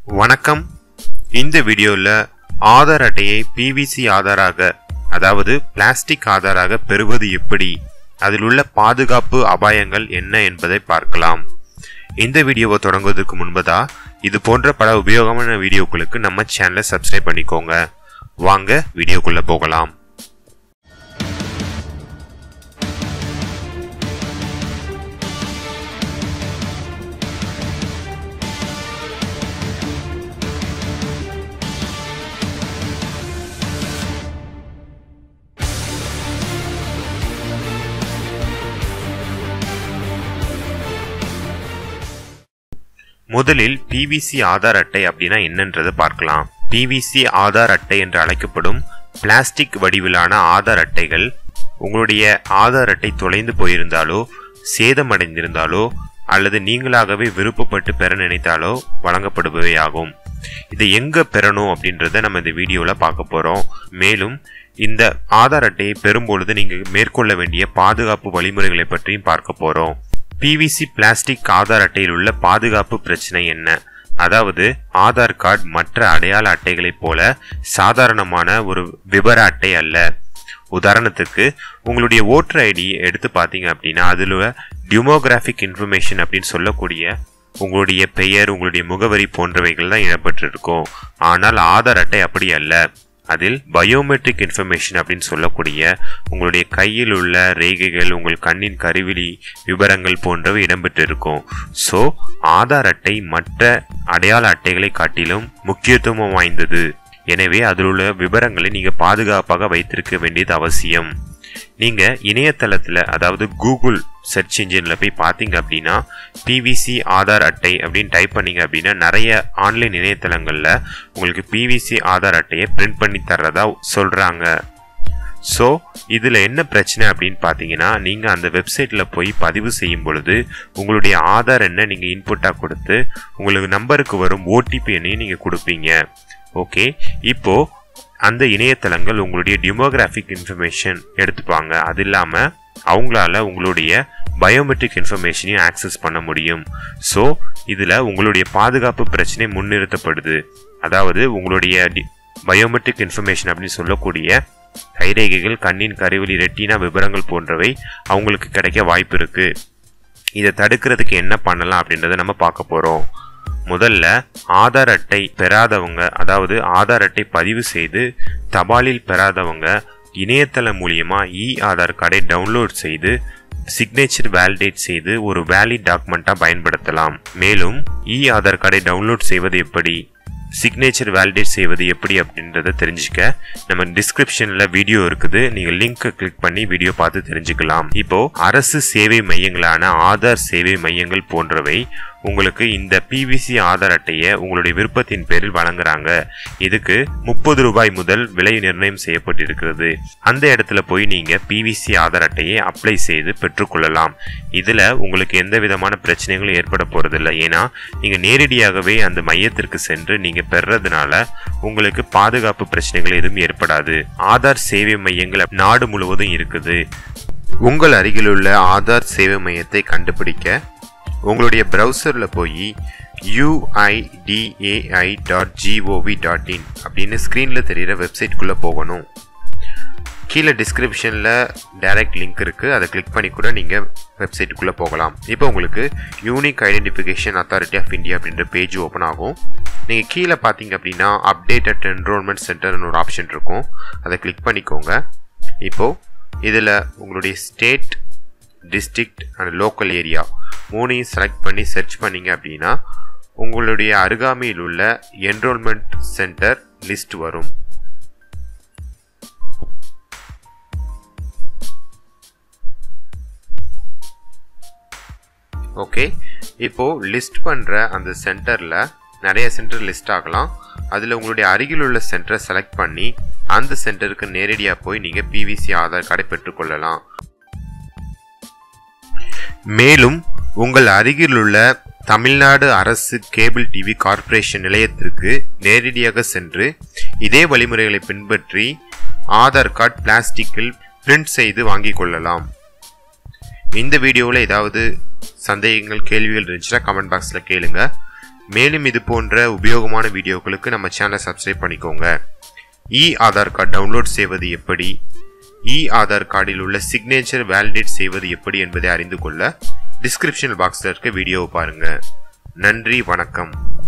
வணக்கம் இந்த வீடியோவில் ஆதார் அட்டையை பிவிசி ஆதாராக அதாவது பிளாஸ்டிக் ஆதாராக பெறுவது எப்படி அதில் உள்ள பாதுகாப்பு அபாயங்கள் என்ன என்பதை பார்க்கலாம் இந்த வீடியோவை தொடங்குவதற்கு முன்பதா இது போன்ற பல உபயோகமான வீடியோக்களுக்கு நம்ம சேனலை சப்ஸ்கிரைப் பண்ணிக்கோங்க வாங்க வீடியோக்குள்ள போகலாம் முதலில் பிவிசி ஆதார் அட்டை அப்படின்னா என்னன்றதை பார்க்கலாம் பிவிசி ஆதார் அட்டை என்று அழைக்கப்படும் பிளாஸ்டிக் வடிவிலான ஆதார் அட்டைகள் உங்களுடைய ஆதார் அட்டை தொலைந்து போயிருந்தாலோ சேதமடைந்திருந்தாலோ அல்லது நீங்களாகவே விருப்பப்பட்டு பெற நினைத்தாலோ வழங்கப்படுபவையாகும் இதை எங்க பெறணும் அப்படின்றத நம்ம இந்த வீடியோல பார்க்க போறோம் மேலும் இந்த ஆதார் அட்டையை பெறும்பொழுது நீங்க மேற்கொள்ள வேண்டிய பாதுகாப்பு வழிமுறைகளை பற்றியும் பார்க்க போறோம் பிவிசி பிளாஸ்டிக் ஆதார் அட்டையில் உள்ள பாதுகாப்பு பிரச்சனை என்ன அதாவது ஆதார் கார்டு மற்ற அடையாள அட்டைகளைப் போல சாதாரணமான ஒரு விபர அட்டை அல்ல உதாரணத்துக்கு உங்களுடைய ஓட்டர் ஐடி எடுத்து பார்த்தீங்க அப்படின்னா அதில் டியூமோகிராஃபிக் இன்ஃபர்மேஷன் அப்படின்னு சொல்லக்கூடிய உங்களுடைய பெயர் உங்களுடைய முகவரி போன்றவைகள் தான் இடம்பெற்றிருக்கும் ஆனால் ஆதார் அட்டை அப்படி அல்ல அதில் பயோமெட்ரிக் இன்ஃபர்மேஷன் அப்படின்னு சொல்லக்கூடிய உங்களுடைய கையில் உள்ள ரேகைகள் உங்கள் கண்ணின் கருவிழி விவரங்கள் போன்றவை இடம்பெற்றிருக்கும் ஸோ ஆதார் அட்டை மற்ற அடையாள அட்டைகளை காட்டிலும் முக்கியத்துவம் வாய்ந்தது எனவே அதில் உள்ள விவரங்களை நீங்கள் பாதுகாப்பாக வைத்திருக்க வேண்டியது அவசியம் நீங்கள் இணையதளத்தில் அதாவது கூகுள் சர்ச் இன்ஜினில் போய் பார்த்தீங்க அப்படின்னா பிவிசி ஆதார் அட்டை அப்படின்னு டைப் பண்ணீங்க அப்படின்னா நிறைய ஆன்லைன் இணையதளங்களில் உங்களுக்கு பிவிசி ஆதார் அட்டையை பிரிண்ட் பண்ணி தர்றதா சொல்கிறாங்க ஸோ இதில் என்ன பிரச்சனை அப்படின்னு பார்த்தீங்கன்னா நீங்கள் அந்த வெப்சைட்டில் போய் பதிவு செய்யும் பொழுது உங்களுடைய ஆதார் என்ன நீங்கள் இன்புட்டாக கொடுத்து உங்களுக்கு நம்பருக்கு வரும் ஓடிபி எண்ணையும் நீங்கள் கொடுப்பீங்க ஓகே இப்போ அந்த இணையதளங்கள் உங்களுடைய டிமோகிராஃபிக் இன்ஃபர்மேஷன் எடுத்துப்பாங்க அது இல்லாமல் அவங்களால உங்களுடைய பயோமெட்ரிக் இன்ஃபர்மேஷனையும் ஆக்சஸ் பண்ண முடியும் ஸோ இதில் உங்களுடைய பாதுகாப்பு பிரச்சனை முன்னிறுத்தப்படுது அதாவது உங்களுடைய பயோமெட்ரிக் இன்ஃபர்மேஷன் அப்படின்னு சொல்லக்கூடிய கைரேகைகள் கண்ணின் கருவிலி ரெட்டினா விவரங்கள் போன்றவை அவங்களுக்கு கிடைக்க வாய்ப்பு இருக்கு இதை தடுக்கிறதுக்கு என்ன பண்ணலாம் அப்படின்றத நம்ம பார்க்க போகிறோம் முதல்ல ஆதார் அட்டை பெறாதவங்க அதாவது ஆதார் அட்டை பதிவு செய்து தபாலில் பெறாதவங்க இணையதளம் மூலியமா இ ஆதார் கார்டை டவுன்லோட் செய்து சிக்னேச்சர் வேலிடேட் செய்து ஒரு வேலிட் டாக்குமெண்ட்டாக பயன்படுத்தலாம் மேலும் இ ஆதார் கார்டை டவுன்லோட் செய்வது எப்படி சிக்னேச்சர் வேலிடேட் செய்வது எப்படி அப்படின்றத தெரிஞ்சுக்க நம்ம டிஸ்கிரிப்ஷனில் வீடியோ இருக்குது நீங்கள் லிங்க்கை கிளிக் பண்ணி வீடியோ பார்த்து தெரிஞ்சுக்கலாம் இப்போ அரசு சேவை மையங்களான ஆதார் சேவை மையங்கள் போன்றவை உங்களுக்கு இந்த பிவிசி ஆதார் அட்டையை உங்களுடைய விருப்பத்தின் பேரில் வழங்குறாங்க இதுக்கு முப்பது ரூபாய் முதல் விலை நிர்ணயம் செய்யப்பட்டிருக்கிறது அந்த இடத்துல போய் நீங்க பிவிசி ஆதார் அட்டையை அப்ளை செய்து பெற்றுக்கொள்ளலாம் இதுல உங்களுக்கு எந்த விதமான பிரச்சனைகளும் ஏற்பட போறதில்லை ஏன்னா நீங்க நேரடியாகவே அந்த மையத்திற்கு சென்று நீங்க பெறதுனால உங்களுக்கு பாதுகாப்பு பிரச்சனைகள் எதுவும் ஏற்படாது ஆதார் சேவை மையங்கள் நாடு முழுவதும் இருக்குது உங்கள் அருகிலுள்ள ஆதார் சேவை மையத்தை கண்டுபிடிக்க உங்களுடைய ப்ரௌசரில் போய் UIDAI dot GOV dot in அப்படின்னு ஸ்க்ரீனில் தெரிகிற வெப்சைட்குள்ளே போகணும் கீழே டிஸ்கிரிப்ஷனில் டைரக்ட் லிங்க் இருக்குது அதை கிளிக் பண்ணி கூட நீங்கள் வெப்சைட்டுக்குள்ளே போகலாம் இப்போ உங்களுக்கு unique identification authority of India அப்படின்ற பேஜ் ஓப்பன் ஆகும் நீங்கள் கீழே பார்த்தீங்க அப்படின்னா அப்டேட்டட் என்ரோல்மெண்ட் சென்டர்னு ஒரு ஆப்ஷன் இருக்கும் அதை கிளிக் பண்ணிக்கோங்க இப்போது இதில் உங்களுடைய state district and local area மூணையும் செலக்ட் பண்ணி சர்ச் பண்ணீங்க அப்படின்னா உங்களுடைய அருகாமையில் உள்ள என்ரோல்மெண்ட் சென்டர் லிஸ்ட் வரும் ஓகே இப்போ லிஸ்ட் பண்ணுற அந்த சென்டரில் நிறைய சென்டர் லிஸ்ட் ஆகலாம் அதில் உங்களுடைய அருகில் உள்ள சென்டரை செலக்ட் பண்ணி அந்த சென்டருக்கு நேரடியாக போய் நீங்கள் பிவிசி ஆதார் கார்டை பெற்றுக்கொள்ளலாம் மேலும் உங்கள் அருகிலுள்ள தமிழ்நாடு அரசு கேபிள் டிவி கார்ப்பரேஷன் நிலையத்திற்கு நேரடியாக சென்று இதே வழிமுறைகளை பின்பற்றி ஆதார் கார்டு பிளாஸ்டிக்கில் பிரிண்ட் செய்து வாங்கிக் கொள்ளலாம் இந்த வீடியோவில் ஏதாவது சந்தேகங்கள் கேள்விகள் இருந்துச்சுன்னா கமெண்ட் பாக்ஸில் கேளுங்க மேலும் இது போன்ற உபயோகமான வீடியோக்களுக்கு நம்ம சேனலை சப்ஸ்கிரைப் பண்ணிக்கோங்க இ ஆதார் கார்டு டவுன்லோட் செய்வது எப்படி இ ஆதார் கார்டில் உள்ள சிக்னேச்சர் வேலிடேட் செய்வது எப்படி என்பதை அறிந்து கொள்ள டிஸ்கிரிப்ஷன் பாக்ஸில் இருக்க வீடியோவை பாருங்க நன்றி வணக்கம்